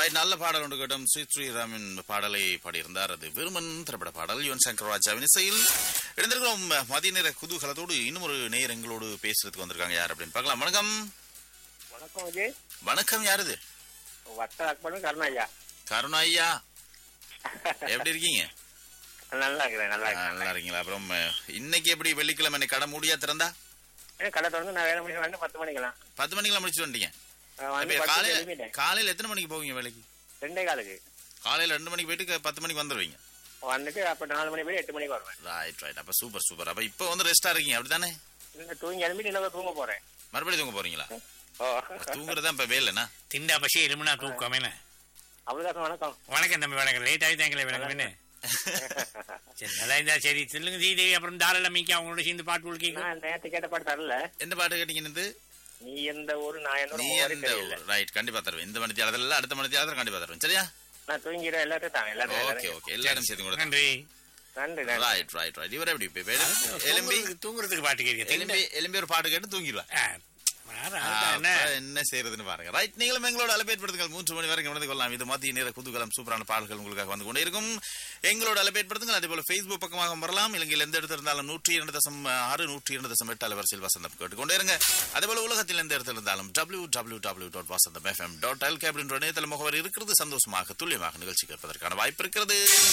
right நல்ல பாடல் ஒன்று கேட்டோம் ஸ்ரீ ஸ்ரீராமின் பாடலை பாடியிருந்தார் அது விருமன் திரைப்பட பாடல் யுவன் சங்கர் ராஜாவின் இசையில் எழுந்திருக்கிறோம் மதிய நேர குதூகலத்தோடு இன்னும் ஒரு நேயர் எங்களோடு பேசுறதுக்கு வந்திருக்காங்க யார் அப்படின்னு பார்க்கலாம் வணக்கம் வணக்கம் விஜய் வணக்கம் யாருது வட்ட அக்பரும் கருணாயா கருணா ஐயா எப்படி இருக்கீங்க நல்லா இருக்கிறேன் நல்லா ஆ, இருக்கிறேன் நல்லா இருக்கீங்களா அப்புறம் அஹ், இன்னைக்கு எப்படி வெள்ளிக்கிழமை இன்னைக்கு கடை மூடியா திறந்தா ஏன் கடை திறந்து நான் வேலை மணிக்கு வந்து பத்து மணிக்கெல்லாம் பத்து மணிக்கெல்லாம் முடிச்சுட்டு வந்துட்டீங்க அஹ் வந்து இப்ப பத்து காலையில கிளம்பிட்டேன் காலையில எத்தனை மணிக்கு போவீங்க வேலைக்கு ரெண்டே காலுக்கு காலையில ரெண்டு மணிக்கு போயிட்டு க- பத்து மணிக்கு வந்துருவீங்க வந்துட்டு அப்ப நாலு மணி போய் எட்டு மணிக்கு வருவேன் ரைட் ரைட் அப்ப சூப்பர் சூப்பர் அப்ப இப்போ வந்து ரெஸ்டா இருக்கீங்க அப்படித்தானே இந்த தூங்கி எழுப்பி இன்னும் தூங்க போறேன் மறுபடியும் தூங்க போறீங்களா ஓ தூங்குறதா இப்ப வேலைண்ணா திண்டா பசி எலும்புனா தூக்கம் என்ன அவ்வளவுதான் வணக்கம் வணக்கம் தம்பி வணக்கம் லேட் ஆகி தாங்களே வணக்கம் என்ன சரி நல்லா இருந்தா சரி சொல்லுங்க ஸ்ரீதேவி அப்புறம் தாராள மீக்கி அவங்களோட சேர்ந்து பாட்டு உழுக்கீங்க நான் நேற்று கேட்ட பாட்டு தரல எந்த பாட்டு கேட்டீங்கன்னு நீ எந்த ஊரு நான் எந்த நீ ஊரு எந்த தெரியல ரைட் கண்டிப்பா தருவேன் இந்த மணி தேர்தல் அடுத்த மணி தேர்தல் கண்டிப்பா தருவேன் சரியா நான் தூங்கிடுவேன் எல்லாத்தையும் தாங்க ஓகே எல்லாத்தையும் ஓகே எல்லாரும் சேர்த்து கொடுத்தேன் நன்றி நன்றி நன்றி ரைட் ரைட் ரைட் இவர் எப்படி இப்ப பேரு எலும்பி தூங்குறதுக்கு- தூங்குறதுக்கு பாட்டு கேட்க எலும்பி எலும்பி ஒரு பாட்டு கேட்டு தூங்கிடுவேன் என்ன அப்ப என்ன செய்யறதுன்னு பாருங்க ரைட் நீங்களும் எங்களோட அலப்பேற்படுத்துங்கள் மூன்று மணி வரைக்கும் நடந்து கொள்ளலாம் இது மத்திய நேர குதூகலம் சூப்பரான பாடல்கள் உங்களுக்காக வந்து கொண்டே இருக்கும் எங்களோட அலப்பேற்படுத்துங்கள் அதே போல Facebook பக்கமாக வரலாம் இலங்கையில் எந்த இடத்துல இருந்தாலும் நூற்றி இரண்டு தசம் ஆறு நூற்றி இரண்டு தசம் எட்டு அலைவரிசையில் வசந்தம் கேட்டுக்கொண்டே இருங்க அதே போல உலகத்தில் எந்த இடத்துல இருந்தாலும் W W W dot Vasantham F M dot L கேபிள் இணையதள முகவரி இருக்கிறது சந்தோஷமாக துல்லியமாக நிகழ்ச்சி கேட்பதற்கான வாய்ப்பு இருக்கிறது